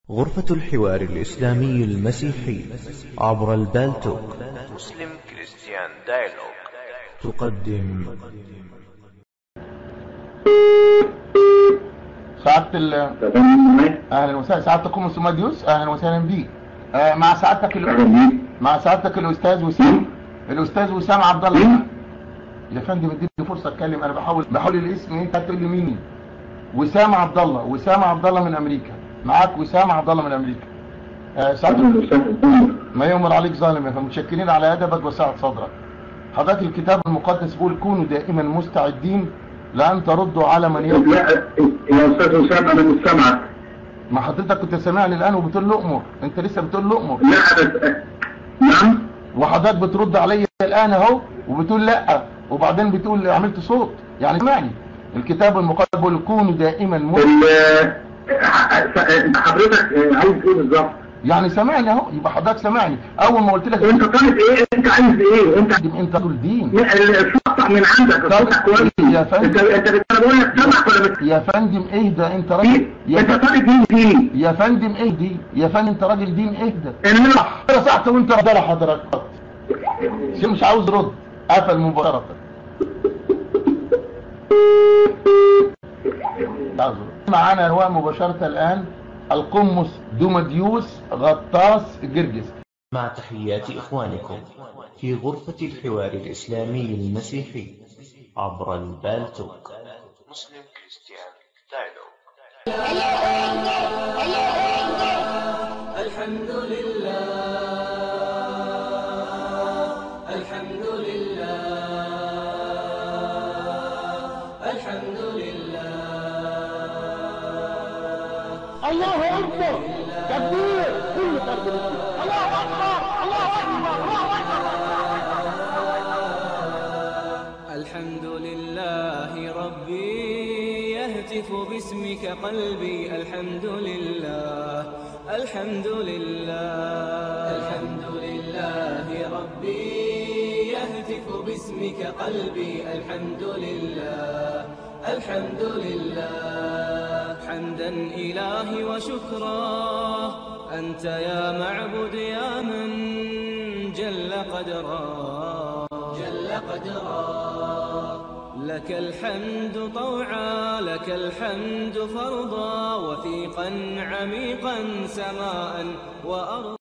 غرفة الحوار الإسلامي المسيحي عبر البالتوك مسلم كريستيان دايلوج تقدم سعادة ال اهلا وسهلا سعادتكم سماديوس اهلا وسهلا بيك آه مع سعادتك ال... مع سعادتك الاستاذ وسام الاستاذ وسام عبد الله يا فندم اديني فرصه اتكلم انا بحاول بحاول الاسم انت هتقول لي مين وسام عبد الله وسام عبد الله من امريكا معاك وسام عبد الله من امريكا آه سعادتك ما يؤمر عليك ظالم يا فندم متشكرين على ادبك وسعه صدرك حضرتك الكتاب المقدس بيقول كونوا دائما مستعدين لان تردوا على من يقول لا يا استاذ اسامه انا مش سامعك ما حضرتك كنت سامعني الان وبتقول له امر انت لسه بتقول له امر لا بس نعم وحضرتك بترد عليا الان اهو وبتقول لا وبعدين بتقول عملت صوت يعني سامعني الكتاب المقدس بيقول كونوا دائما م... ال- حضرتك عايز ايه بالظبط؟ يعني سامعني اهو يبقى حضرتك سامعني اول ما قلت لك انت طالب ايه؟ انت عايز ايه؟ انت انت تقول دين الصوت من عندك الصوت كويس يا فندم. انت انت انا بقول لك سامعك ولا بت... يا فندم اهدى انت راجل يا, انت ف... طالب مين فيه؟ يا فندم اهدي يا فندم انت راجل دين اهدى انا انا ساعت وانت رد على حضرتك شو مش عاوز رد قفل مباشرة عاوز رد. معانا هو مباشرة الآن القمص دومديوس غطاس جرجس مع تحيات إخوانكم في غرفة الحوار الإسلامي المسيحي عبر البالتوك مسلم كريستيان دايلوج الحمد لله الحمد لله الحمد لله الله أكبر تكبير كل تكبير الله أكبر الله أكبر الله الحمد لله ربي يهتف باسمك قلبي الحمد لله الحمد لله الحمد لله ربي يهتف باسمك قلبي الحمد لله الحمد لله حمدا إلهي وشكرا أنت يا معبد يا من جل قدرا جل قدرا لك الحمد طوعا لك الحمد فرضا وثيقا عميقا سماء وأرضا